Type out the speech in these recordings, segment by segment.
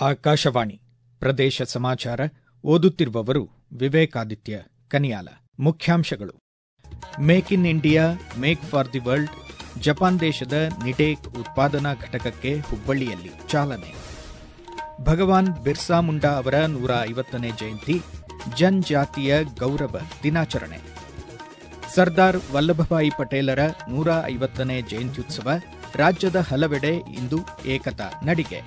ಆಕಾಶವಾಣಿ ಪ್ರದೇಶ ಸಮಾಚಾರ ಓದುತ್ತಿರುವವರು ವಿವೇಕಾದಿತ್ಯ ಕನಿಯಾಲ ಮುಖ್ಯಾಂಶಗಳು make in India make for the world Japan ದೇಶದ ನಿಡೇಕ್ ಉತ್ಪಾದನಾ ಘಟಕಕ್ಕೆ ಹುಬ್ಬಳ್ಳಿಯಲ್ಲಿ ಚಾಲನೆ ಭಗವಾನ್ ಬಿರ್ಸಾ ಮುಂಡಾ ಅವರ ನೂರ ಐವತ್ತನೇ ಜಯಂತಿ ಜನಜಾತಿಯ ಗೌರವ ದಿನಾಚರಣೆ ಸರ್ದಾರ್ ವಲ್ಲಭಭಾಯಿ ಪಟೇಲರ ನೂರ ಐವತ್ತನೇ ಜಯಂತ್ಯುತ್ಸವ ರಾಜ್ಯದ ಹಲವೆಡೆ ಇಂದು ಏಕತಾ ನಡಿಗೆ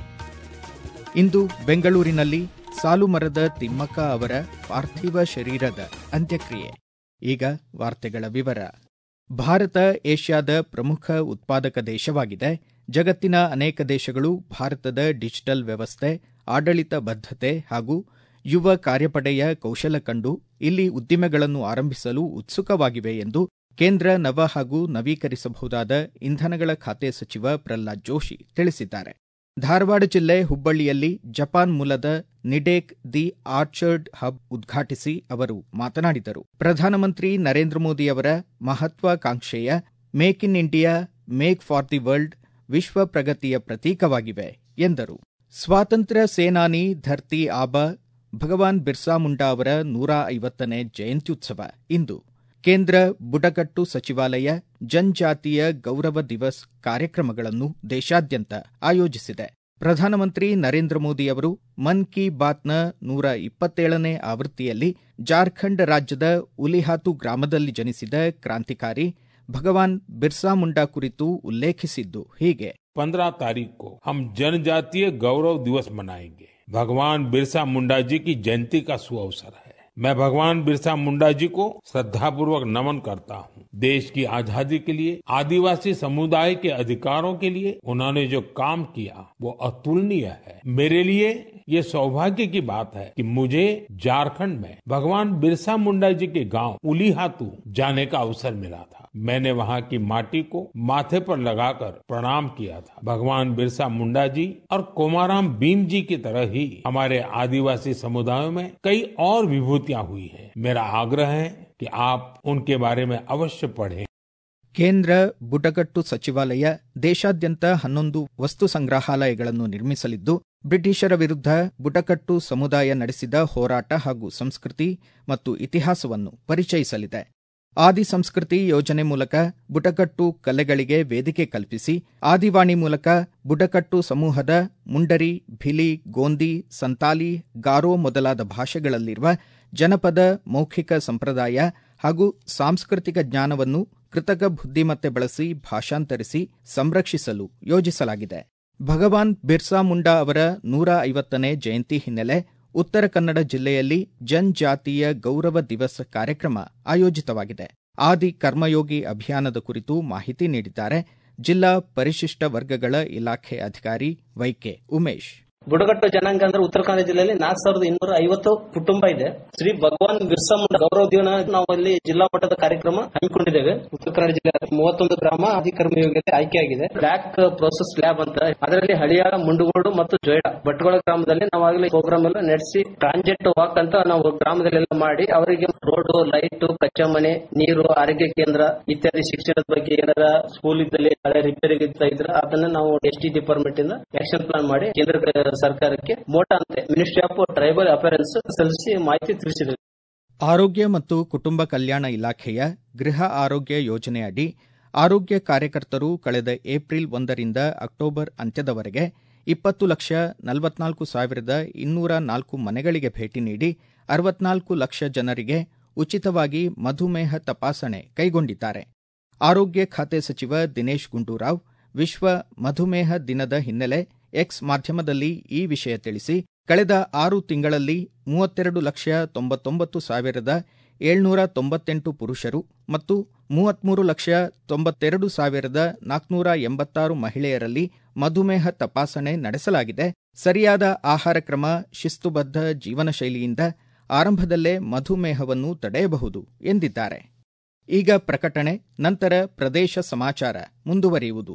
ಇಂದು ಬೆಂಗಳೂರಿನಲ್ಲಿ ಸಾಲುಮರದ ತಿಮ್ಮಕ್ಕ ಅವರ ಪಾರ್ಥಿವ ಶರೀರದ ಅಂತ್ಯಕ್ರಿಯೆ ಈಗ ವಾರ್ತೆಗಳ ವಿವರ ಭಾರತ ಏಷ್ಯಾದ ಪ್ರಮುಖ ಉತ್ಪಾದಕ ದೇಶವಾಗಿದೆ ಜಗತ್ತಿನ ಅನೇಕ ದೇಶಗಳು ಭಾರತದ ಡಿಜಿಟಲ್ ವ್ಯವಸ್ಥೆ ಆಡಳಿತ ಬದ್ಧತೆ ಹಾಗೂ ಯುವ ಕಾರ್ಯಪಡೆಯ ಕೌಶಲ ಕಂಡು ಇಲ್ಲಿ ಉದ್ದಿಮೆಗಳನ್ನು ಆರಂಭಿಸಲು ಉತ್ಸುಕವಾಗಿವೆ ಎಂದು ಕೇಂದ್ರ ನವ ಹಾಗೂ ನವೀಕರಿಸಬಹುದಾದ ಇಂಧನಗಳ ಖಾತೆ ಸಚಿವ ಪ್ರಹ್ಲಾದ್ ಜೋಶಿ ತಿಳಿಸಿದ್ದಾರೆ ಧಾರವಾಡ ಜಿಲ್ಲೆ ಹುಬ್ಬಳ್ಳಿಯಲ್ಲಿ ಜಪಾನ್ ಮೂಲದ ನಿಡೇಕ್ ದಿ ಆರ್ಚರ್ಡ್ ಹಬ್ ಉದ್ಘಾಟಿಸಿ ಅವರು ಮಾತನಾಡಿದರು ಪ್ರಧಾನಮಂತ್ರಿ ನರೇಂದ್ರ ಮೋದಿ ಅವರ ಮಹತ್ವಾಕಾಂಕ್ಷೆಯ make in India make for the world ವಿಶ್ವ ಪ್ರಗತಿಯ ಪ್ರತೀಕವಾಗಿವೆ ಎಂದರು ಸ್ವಾತಂತ್ರ್ಯ ಸೇನಾನಿ ಧರ್ತಿ ಆಬಾ ಭಗವಾನ್ ಬಿರ್ಸಾ ಮುಂಡಾ ಅವರ ನೂರ ಐವತ್ತನೇ ಜಯಂತ್ಯುತ್ಸವ ಇಂದು ಕೇಂದ್ರ ಬುಡಕಟ್ಟು ಸಚಿವಾಲಯ ಜನಜಾತಿಯ ಗೌರವ ದಿವಸ್ ಕಾರ್ಯಕ್ರಮಗಳನ್ನು ದೇಶಾದ್ಯಂತ ಆಯೋಜಿಸಿದೆ ಪ್ರಧಾನಮಂತ್ರಿ ನರೇಂದ್ರ ಮೋದಿ ಅವರು ಮನ್ ಕಿ ಬಾತ್ನ ನೂರ ಇಪ್ಪತ್ತೇಳನೇ ಆವೃತ್ತಿಯಲ್ಲಿ ಜಾರ್ಖಂಡ್ ರಾಜ್ಯದ ಉಲಿಹಾತು ಗ್ರಾಮದಲ್ಲಿ ಜನಿಸಿದ ಕ್ರಾಂತಿಕಾರಿ ಭಗವಾನ್ ಬಿರ್ಸಾ ಮುಂಡಾ ಕುರಿತು ಉಲ್ಲೇಖಿಸಿದ್ದು ಹೀಗೆ पंद्रह तारीख को हम जनजातीय गौरव दिवस मनाएंगे भगवान बिरसा मुंडा जी की जयंती का सुअवसर है मैं भगवान बिरसा मुंडा जी को श्रद्धापूर्वक नमन करता हूँ देश की आजादी के लिए आदिवासी समुदाय के अधिकारों के लिए उन्होंने जो काम किया वो अतुलनीय है मेरे लिए ये सौभाग्य की बात है कि मुझे झारखंड में भगवान बिरसा मुंडा जी के गांव उलीहातू जाने का अवसर मिला था मैंने वहां की माटी को माथे पर लगाकर प्रणाम किया था भगवान बिरसा मुंडा जी और कोमाराम भीम जी की तरह ही हमारे आदिवासी समुदायों में कई और विभूतियां हुई है मेरा आग्रह है कि आप उनके बारे में अवश्य पढ़ें ಕೇಂದ್ರ ಬುಡಕಟ್ಟು ಸಚಿವಾಲಯ ದೇಶಾದ್ಯಂತ ಹನ್ನೊಂದು ವಸ್ತು ಸಂಗ್ರಹಾಲಯಗಳನ್ನು ನಿರ್ಮಿಸಲಿದ್ದು ಬ್ರಿಟಿಷರ ವಿರುದ್ಧ ಬುಡಕಟ್ಟು ಸಮುದಾಯ ನಡೆಸಿದ ಹೋರಾಟ ಹಾಗೂ ಸಂಸ್ಕೃತಿ ಮತ್ತು ಇತಿಹಾಸವನ್ನು ಪರಿಚಯಿಸಲಿದೆ ಆದಿ ಸಂಸ್ಕೃತಿ ಯೋಜನೆ ಮೂಲಕ ಬುಡಕಟ್ಟು ಕಲೆಗಳಿಗೆ ವೇದಿಕೆ ಕಲ್ಪಿಸಿ ಆದಿವಾಣಿ ಮೂಲಕ ಬುಡಕಟ್ಟು ಸಮೂಹದ ಮುಂಡರಿ ಭಿಲಿ ಗೋಂದಿ ಸಂತಾಲಿ ಗಾರೋ ಮೊದಲಾದ ಭಾಷೆಗಳಲ್ಲಿರುವ ಜನಪದ ಮೌಖಿಕ ಸಂಪ್ರದಾಯ ಹಾಗೂ ಸಾಂಸ್ಕೃತಿಕ ಜ್ಞಾನವನ್ನು ಕೃತಕ ಬುದ್ದಿಮತ್ತೆ ಬಳಸಿ ಭಾಷಾಂತರಿಸಿ ಸಂರಕ್ಷಿಸಲು ಯೋಜಿಸಲಾಗಿದೆ ಭಗವಾನ್ ಬಿರ್ಸಾ ಮುಂಡಾ ಅವರ ನೂರ ಐವತ್ತನೇ ಜಯಂತಿ ಹಿನ್ನೆಲೆ ಉತ್ತರ ಕನ್ನಡ ಜಿಲ್ಲೆಯಲ್ಲಿ ಜನಜಾತೀಯ ಗೌರವ ದಿವಸ್ ಕಾರ್ಯಕ್ರಮ ಆಯೋಜಿತವಾಗಿದೆ ಆದಿ ಕರ್ಮಯೋಗಿ ಅಭಿಯಾನದ ಕುರಿತು ಮಾಹಿತಿ ನೀಡಿದ್ದಾರೆ ಜಿಲ್ಲಾ ಪರಿಶಿಷ್ಟ ವರ್ಗಗಳ ಇಲಾಖೆ ಅಧಿಕಾರಿ ವೈಕೆ ಉಮೇಶ್ ಬುಡಕಟ್ಟು ಜನಾಂಗ ಅಂದ್ರೆ ಉತ್ತರ ಕನ್ನಡ ಜಿಲ್ಲೆಯಲ್ಲಿ ನಾಲ್ಕು ಸಾವಿರದ ಇನ್ನೂರ ಐವತ್ತು ಕುಟುಂಬ ಇದೆ ಶ್ರೀ ಭಗವಾನ್ ಬಿರ್ಸಾ ಮುಂಡಾ ಗೌರವ ದಿನ ನಾವು ಅಲ್ಲಿ ಜಿಲ್ಲಾ ಮಟ್ಟದ ಕಾರ್ಯಕ್ರಮ ಹಮ್ಮಿಕೊಂಡಿದ್ದೇವೆ ಉತ್ತರ ಕನ್ನಡ ಜಿಲ್ಲೆ ಮೂವತ್ತೊಂದು ಗ್ರಾಮ ಅಧಿಕರ್ಮಯೋಗ್ಯತೆ ಆಯ್ಕೆಯಾಗಿದೆ ಬ್ಲಾಕ್ ಪ್ರೋಸೆಸ್ ಲ್ಯಾಬ್ ಅಂತ ಅದರಲ್ಲಿ ಹಳಿಯಾಳ ಮುಂಡುಗೋಡು ಮತ್ತು ಜೊಯ್ಡಾ ಭಟ್ಗಳ ಗ್ರಾಮದಲ್ಲಿ ನಾವು ಆಗಲೇ ಪ್ರೋಗ್ರಾಮ್ ಎಲ್ಲ ನಡೆಸಿ ಟ್ರಾನ್ಸಿಟ್ ವಾಕ್ ಅಂತ ನಾವು ಗ್ರಾಮದಲ್ಲೆಲ್ಲ ಮಾಡಿ ಅವರಿಗೆ ರೋಡ್ ಲೈಟ್ ಕಚ್ಚಾ ಮನೆ ನೀರು ಆರೋಗ್ಯ ಕೇಂದ್ರ ಇತ್ಯಾದಿ ಶಿಕ್ಷಣದ ಬಗ್ಗೆ ಏನಾರ ಸ್ಕೂಲ್ ಇದ್ದಲ್ಲಿ ಹಳೆ ರಿಪೇರಿ ಇದ್ರೆ ಅದನ್ನ ನಾವು ಎಸ್ ಟಿ ಡಿಪಾರ್ಟ್ಮೆಂಟ್ ಇಂದ ಆಕ್ಷನ್ ಪ್ಲಾನ್ ಮಾಡಿ ಕೇಂದ್ರ ಸರ್ಕಾರಕ್ಕೆ ಮೋಟಾ ಅಂತೆ ಮಿನಿಸ್ಟ್ರಿ ಆಫ್ ಟ್ರೈಬಲ್ ಅಫೇರೆನ್ಸ್ ಸಲ್ಲಿಸಿ ಮಾಹಿತಿ ತಿಳಿಸಿದೆ ಆರೋಗ್ಯ ಮತ್ತು ಕುಟುಂಬ ಕಲ್ಯಾಣ ಇಲಾಖೆಯ ಗೃಹ ಆರೋಗ್ಯ ಯೋಜನೆಯಡಿ ಆರೋಗ್ಯ ಕಾರ್ಯಕರ್ತರು ಕಳೆದ ಏಪ್ರಿಲ್ ಒಂದರಿಂದ ಅಕ್ಟೋಬರ್ ಅಂತ್ಯದವರೆಗೆ ಇಪ್ಪತ್ತು ಲಕ್ಷ ನಲವತ್ನಾಲ್ಕು ಸಾವಿರದ ಇನ್ನೂರ ನಾಲ್ಕು ಮನೆಗಳಿಗೆ ಭೇಟಿ ನೀಡಿ ಅರವತ್ನಾಲ್ಕು ಲಕ್ಷ ಜನರಿಗೆ ಉಚಿತವಾಗಿ ಮಧುಮೇಹ ತಪಾಸಣೆ ಕೈಗೊಂಡಿದ್ದಾರೆ ಆರೋಗ್ಯ ಖಾತೆ ಸಚಿವ ದಿನೇಶ್ ಗುಂಡೂರಾವ್ ವಿಶ್ವ ಮಧುಮೇಹ ದಿನದ ಹಿನ್ನೆಲೆ ಎಕ್ಸ್ ಮಾಧ್ಯಮದಲ್ಲಿ ಈ ವಿಷಯ ತಿಳಿಸಿ ಕಳೆದ ಆರು ತಿಂಗಳಲ್ಲಿ ಮೂವತ್ತೆರಡು ಲಕ್ಷ ತೊಂಬತ್ತೊಂಬತ್ತು ಸಾವಿರದ ಏಳ್ನೂರ ತೊಂಬತ್ತೆಂಟು ಪುರುಷರು ಮತ್ತು ಮೂವತ್ಮೂರು ಲಕ್ಷ ತೊಂಬತ್ತೆರಡು ಸಾವಿರದ ನಾಲ್ಕುನೂರ ಎಂಬತ್ತಾರು ಮಹಿಳೆಯರಲ್ಲಿ ಮಧುಮೇಹ ತಪಾಸಣೆ ನಡೆಸಲಾಗಿದೆ ಸರಿಯಾದ ಆಹಾರ ಕ್ರಮ ಶಿಸ್ತುಬದ್ಧ ಜೀವನ ಶೈಲಿಯಿಂದ ಆರಂಭದಲ್ಲೇ ಮಧುಮೇಹವನ್ನು ತಡೆಯಬಹುದು ಎಂದಿದ್ದಾರೆ ಈಗ ಪ್ರಕಟಣೆ ನಂತರ ಪ್ರದೇಶ ಸಮಾಚಾರ ಮುಂದುವರಿಯುವುದು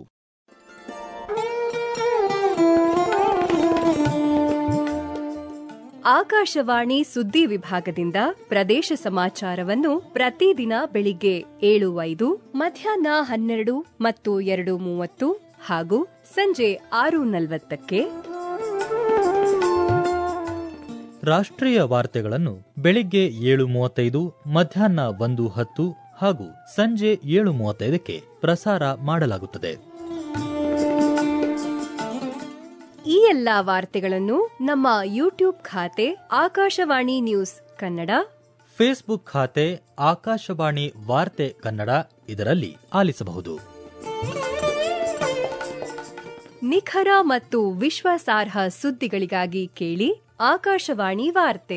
ಆಕಾಶವಾಣಿ ಸುದ್ದಿ ವಿಭಾಗದಿಂದ ಪ್ರದೇಶ ಸಮಾಚಾರವನ್ನು ಪ್ರತಿದಿನ ಬೆಳಿಗ್ಗೆ ಏಳು ಐದು ಮಧ್ಯಾಹ್ನ ಹನ್ನೆರಡು ಮತ್ತು ಎರಡು ಮೂವತ್ತು ಹಾಗೂ ಸಂಜೆ ಆರು ನಲವತ್ತಕ್ಕೆ ರಾಷ್ಟ್ರೀಯ ವಾರ್ತೆಗಳನ್ನು ಬೆಳಿಗ್ಗೆ ಏಳು ಮೂವತ್ತೈದು ಮಧ್ಯಾಹ್ನ ಒಂದು ಹತ್ತು ಹಾಗೂ ಸಂಜೆ ಏಳು ಮೂವತ್ತೈದಕ್ಕೆ ಪ್ರಸಾರ ಮಾಡಲಾಗುತ್ತದೆ ಈ ಎಲ್ಲಾ ವಾರ್ತೆಗಳನ್ನು ನಮ್ಮ ಯೂಟ್ಯೂಬ್ ಖಾತೆ ಆಕಾಶವಾಣಿ ನ್ಯೂಸ್ ಕನ್ನಡ ಫೇಸ್ಬುಕ್ ಖಾತೆ ಆಕಾಶವಾಣಿ ವಾರ್ತೆ ಕನ್ನಡ ಇದರಲ್ಲಿ ಆಲಿಸಬಹುದು ನಿಖರ ಮತ್ತು ವಿಶ್ವಾಸಾರ್ಹ ಸುದ್ದಿಗಳಿಗಾಗಿ ಕೇಳಿ ಆಕಾಶವಾಣಿ ವಾರ್ತೆ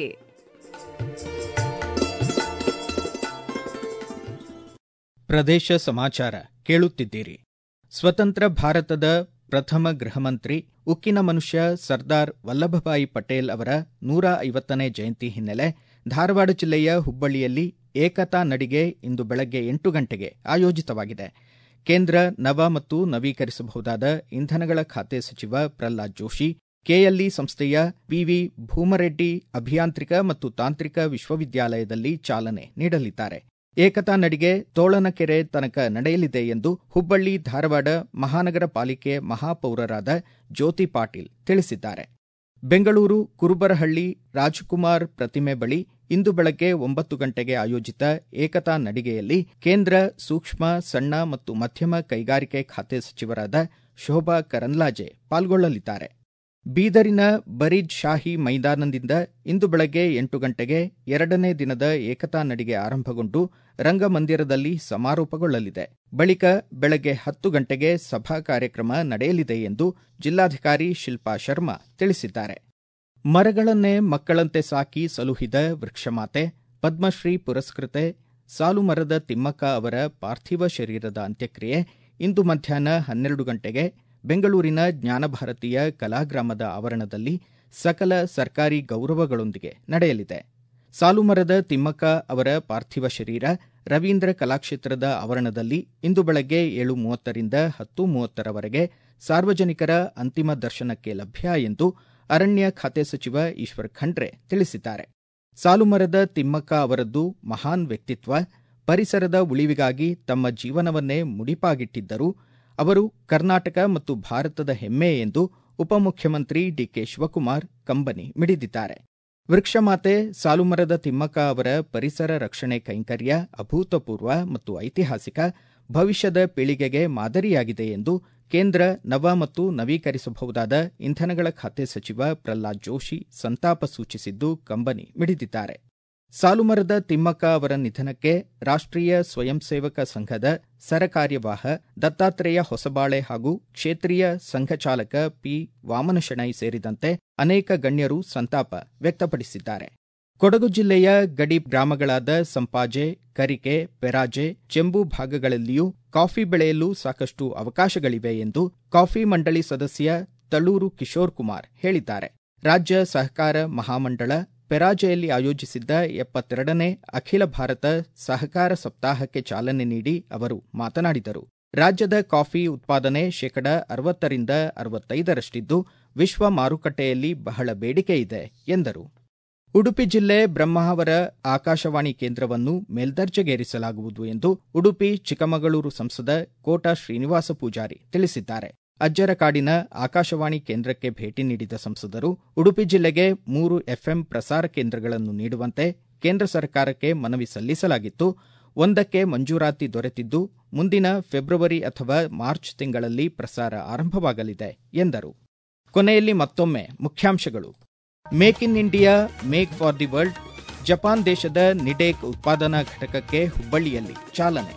ಪ್ರದೇಶ ಸಮಾಚಾರ ಕೇಳುತ್ತಿದ್ದೀರಿ ಸ್ವತಂತ್ರ ಭಾರತದ ಪ್ರಥಮ ಗೃಹಮಂತ್ರಿ ಉಕ್ಕಿನ ಮನುಷ್ಯ ಸರ್ದಾರ್ ವಲ್ಲಭಭಾಯಿ ಪಟೇಲ್ ಅವರ ನೂರ ಐವತ್ತನೇ ಜಯಂತಿ ಹಿನ್ನೆಲೆ ಧಾರವಾಡ ಜಿಲ್ಲೆಯ ಹುಬ್ಬಳ್ಳಿಯಲ್ಲಿ ಏಕತಾ ನಡಿಗೆ ಇಂದು ಬೆಳಗ್ಗೆ ಎಂಟು ಗಂಟೆಗೆ ಆಯೋಜಿತವಾಗಿದೆ ಕೇಂದ್ರ ನವ ಮತ್ತು ನವೀಕರಿಸಬಹುದಾದ ಇಂಧನಗಳ ಖಾತೆ ಸಚಿವ ಪ್ರಹ್ಲಾದ್ ಜೋಶಿ ಕೆಎಲ್ಇ ಸಂಸ್ಥೆಯ ಪಿವಿ ಭೂಮರೆಡ್ಡಿ ಅಭಿಯಾಂತ್ರಿಕ ಮತ್ತು ತಾಂತ್ರಿಕ ವಿಶ್ವವಿದ್ಯಾಲಯದಲ್ಲಿ ಚಾಲನೆ ನೀಡಲಿದ್ದಾರೆ ಏಕತಾ ನಡಿಗೆ ತೋಳನಕೆರೆ ತನಕ ನಡೆಯಲಿದೆ ಎಂದು ಹುಬ್ಬಳ್ಳಿ ಧಾರವಾಡ ಮಹಾನಗರ ಪಾಲಿಕೆ ಮಹಾಪೌರರಾದ ಜ್ಯೋತಿ ಪಾಟೀಲ್ ತಿಳಿಸಿದ್ದಾರೆ ಬೆಂಗಳೂರು ಕುರುಬರಹಳ್ಳಿ ರಾಜಕುಮಾರ್ ಪ್ರತಿಮೆ ಬಳಿ ಇಂದು ಬೆಳಗ್ಗೆ ಒಂಬತ್ತು ಗಂಟೆಗೆ ಆಯೋಜಿತ ಏಕತಾ ನಡಿಗೆಯಲ್ಲಿ ಕೇಂದ್ರ ಸೂಕ್ಷ್ಮ ಸಣ್ಣ ಮತ್ತು ಮಧ್ಯಮ ಕೈಗಾರಿಕೆ ಖಾತೆ ಸಚಿವರಾದ ಶೋಭಾ ಕರಂದ್ಲಾಜೆ ಪಾಲ್ಗೊಳ್ಳಲಿದ್ದಾರೆ ಬೀದರಿನ ಬರೀದ್ ಶಾಹಿ ಮೈದಾನದಿಂದ ಇಂದು ಬೆಳಗ್ಗೆ ಎಂಟು ಗಂಟೆಗೆ ಎರಡನೇ ದಿನದ ಏಕತಾ ನಡಿಗೆ ಆರಂಭಗೊಂಡು ರಂಗಮಂದಿರದಲ್ಲಿ ಸಮಾರೋಪಗೊಳ್ಳಲಿದೆ ಬಳಿಕ ಬೆಳಗ್ಗೆ ಹತ್ತು ಗಂಟೆಗೆ ಸಭಾ ಕಾರ್ಯಕ್ರಮ ನಡೆಯಲಿದೆ ಎಂದು ಜಿಲ್ಲಾಧಿಕಾರಿ ಶಿಲ್ಪಾ ಶರ್ಮಾ ತಿಳಿಸಿದ್ದಾರೆ ಮರಗಳನ್ನೇ ಮಕ್ಕಳಂತೆ ಸಾಕಿ ಸಲುಹಿದ ವೃಕ್ಷಮಾತೆ ಪದ್ಮಶ್ರೀ ಪುರಸ್ಕೃತೆ ಸಾಲುಮರದ ತಿಮ್ಮಕ್ಕ ಅವರ ಪಾರ್ಥಿವ ಶರೀರದ ಅಂತ್ಯಕ್ರಿಯೆ ಇಂದು ಮಧ್ಯಾಹ್ನ ಹನ್ನೆರಡು ಗಂಟೆಗೆ ಬೆಂಗಳೂರಿನ ಜ್ಞಾನಭಾರತೀಯ ಕಲಾಗ್ರಾಮದ ಆವರಣದಲ್ಲಿ ಸಕಲ ಸರ್ಕಾರಿ ಗೌರವಗಳೊಂದಿಗೆ ನಡೆಯಲಿದೆ ಸಾಲುಮರದ ತಿಮ್ಮಕ್ಕ ಅವರ ಪಾರ್ಥಿವ ಶರೀರ ರವೀಂದ್ರ ಕಲಾಕ್ಷೇತ್ರದ ಆವರಣದಲ್ಲಿ ಇಂದು ಬೆಳಗ್ಗೆ ಏಳು ಮೂವತ್ತರಿಂದ ಹತ್ತು ಮೂವತ್ತರವರೆಗೆ ಸಾರ್ವಜನಿಕರ ಅಂತಿಮ ದರ್ಶನಕ್ಕೆ ಲಭ್ಯ ಎಂದು ಅರಣ್ಯ ಖಾತೆ ಸಚಿವ ಈಶ್ವರ್ ಖಂಡ್ರೆ ತಿಳಿಸಿದ್ದಾರೆ ಸಾಲುಮರದ ತಿಮ್ಮಕ್ಕ ಅವರದ್ದು ಮಹಾನ್ ವ್ಯಕ್ತಿತ್ವ ಪರಿಸರದ ಉಳಿವಿಗಾಗಿ ತಮ್ಮ ಜೀವನವನ್ನೇ ಮುಡಿಪಾಗಿಟ್ಟಿದ್ದರು ಅವರು ಕರ್ನಾಟಕ ಮತ್ತು ಭಾರತದ ಹೆಮ್ಮೆ ಎಂದು ಉಪಮುಖ್ಯಮಂತ್ರಿ ಡಿಕೆ ಶಿವಕುಮಾರ್ ಕಂಬನಿ ಮಿಡಿದಿದ್ದಾರೆ ವೃಕ್ಷಮಾತೆ ಸಾಲುಮರದ ತಿಮ್ಮಕ್ಕ ಅವರ ಪರಿಸರ ರಕ್ಷಣೆ ಕೈಂಕರ್ಯ ಅಭೂತಪೂರ್ವ ಮತ್ತು ಐತಿಹಾಸಿಕ ಭವಿಷ್ಯದ ಪೀಳಿಗೆಗೆ ಮಾದರಿಯಾಗಿದೆ ಎಂದು ಕೇಂದ್ರ ನವ ಮತ್ತು ನವೀಕರಿಸಬಹುದಾದ ಇಂಧನಗಳ ಖಾತೆ ಸಚಿವ ಪ್ರಹ್ಲಾದ್ ಜೋಶಿ ಸಂತಾಪ ಸೂಚಿಸಿದ್ದು ಕಂಬನಿ ಮಿಡಿದಿದ್ದಾರೆ ಸಾಲುಮರದ ತಿಮ್ಮಕ್ಕ ಅವರ ನಿಧನಕ್ಕೆ ರಾಷ್ಟ್ರೀಯ ಸ್ವಯಂ ಸೇವಕ ಸಂಘದ ಸರಕಾರ್ಯವಾಹ ದತ್ತಾತ್ರೇಯ ಹೊಸಬಾಳೆ ಹಾಗೂ ಕ್ಷೇತ್ರೀಯ ಸಂಘಚಾಲಕ ಪಿ ವಾಮನಶೆಣೈ ಸೇರಿದಂತೆ ಅನೇಕ ಗಣ್ಯರು ಸಂತಾಪ ವ್ಯಕ್ತಪಡಿಸಿದ್ದಾರೆ ಕೊಡಗು ಜಿಲ್ಲೆಯ ಗಡಿ ಗ್ರಾಮಗಳಾದ ಸಂಪಾಜೆ ಕರಿಕೆ ಪೆರಾಜೆ ಚೆಂಬು ಭಾಗಗಳಲ್ಲಿಯೂ ಕಾಫಿ ಬೆಳೆಯಲು ಸಾಕಷ್ಟು ಅವಕಾಶಗಳಿವೆ ಎಂದು ಕಾಫಿ ಮಂಡಳಿ ಸದಸ್ಯ ತಳೂರು ಕಿಶೋರ್ ಕುಮಾರ್ ಹೇಳಿದ್ದಾರೆ ರಾಜ್ಯ ಸಹಕಾರ ಮಹಾಮಂಡಳ ಪೆರಾಜೆಯಲ್ಲಿ ಆಯೋಜಿಸಿದ್ದ ಎಪ್ಪತ್ತೆರಡನೇ ಅಖಿಲ ಭಾರತ ಸಹಕಾರ ಸಪ್ತಾಹಕ್ಕೆ ಚಾಲನೆ ನೀಡಿ ಅವರು ಮಾತನಾಡಿದರು ರಾಜ್ಯದ ಕಾಫಿ ಉತ್ಪಾದನೆ ಶೇಕಡ ಅರವತ್ತರಿಂದ ಅರವತ್ತೈದರಷ್ಟಿದ್ದು ವಿಶ್ವ ಮಾರುಕಟ್ಟೆಯಲ್ಲಿ ಬಹಳ ಬೇಡಿಕೆ ಇದೆ ಎಂದರು ಉಡುಪಿ ಜಿಲ್ಲೆ ಬ್ರಹ್ಮಾವರ ಆಕಾಶವಾಣಿ ಕೇಂದ್ರವನ್ನು ಮೇಲ್ದರ್ಜೆಗೇರಿಸಲಾಗುವುದು ಎಂದು ಉಡುಪಿ ಚಿಕ್ಕಮಗಳೂರು ಸಂಸದ ಕೋಟಾ ಶ್ರೀನಿವಾಸ ಪೂಜಾರಿ ತಿಳಿಸಿದ್ದಾರೆ ಅಜ್ಜರಕಾಡಿನ ಆಕಾಶವಾಣಿ ಕೇಂದ್ರಕ್ಕೆ ಭೇಟಿ ನೀಡಿದ ಸಂಸದರು ಉಡುಪಿ ಜಿಲ್ಲೆಗೆ ಮೂರು ಎಫ್ಎಂ ಪ್ರಸಾರ ಕೇಂದ್ರಗಳನ್ನು ನೀಡುವಂತೆ ಕೇಂದ್ರ ಸರ್ಕಾರಕ್ಕೆ ಮನವಿ ಸಲ್ಲಿಸಲಾಗಿತ್ತು ಒಂದಕ್ಕೆ ಮಂಜೂರಾತಿ ದೊರೆತಿದ್ದು ಮುಂದಿನ ಫೆಬ್ರವರಿ ಅಥವಾ ಮಾರ್ಚ್ ತಿಂಗಳಲ್ಲಿ ಪ್ರಸಾರ ಆರಂಭವಾಗಲಿದೆ ಎಂದರು ಕೊನೆಯಲ್ಲಿ ಮತ್ತೊಮ್ಮೆ ಮುಖ್ಯಾಂಶಗಳು make in India make for the world Japan ದೇಶದ ನಿಡೇಕ್ ಉತ್ಪಾದನಾ ಘಟಕಕ್ಕೆ ಹುಬ್ಬಳ್ಳಿಯಲ್ಲಿ ಚಾಲನೆ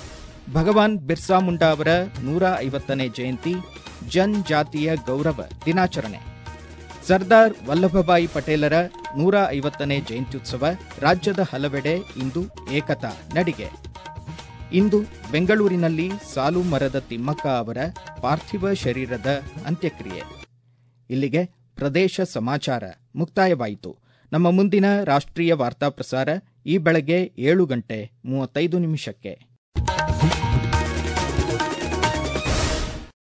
ಭಗವಾನ್ ಬಿರ್ಸಾ ಮುಂಡಾ ಅವರ ನೂರ ಐವತ್ತನೇ ಜಯಂತಿ ಜನಜಾತಿಯ ಗೌರವ ದಿನಾಚರಣೆ ಸರ್ದಾರ್ ವಲ್ಲಭಭಾಯಿ ಪಟೇಲರ ನೂರ ಐವತ್ತನೇ ಜಯಂತ್ಯುತ್ಸವ ರಾಜ್ಯದ ಹಲವೆಡೆ ಇಂದು ಏಕತಾ ನಡಿಗೆ ಇಂದು ಬೆಂಗಳೂರಿನಲ್ಲಿ ಸಾಲು ಮರದ ತಿಮ್ಮಕ್ಕ ಅವರ ಪಾರ್ಥಿವ ಶರೀರದ ಅಂತ್ಯಕ್ರಿಯೆ ಇಲ್ಲಿಗೆ ಪ್ರದೇಶ ಸಮಾಚಾರ ಮುಕ್ತಾಯವಾಯಿತು ನಮ್ಮ ಮುಂದಿನ ರಾಷ್ಟ್ರೀಯ ವಾರ್ತಾ ಪ್ರಸಾರ ಈ ಬೆಳಗ್ಗೆ ಏಳು ಗಂಟೆ ಮೂವತ್ತೈದು ನಿಮಿಷಕ್ಕೆ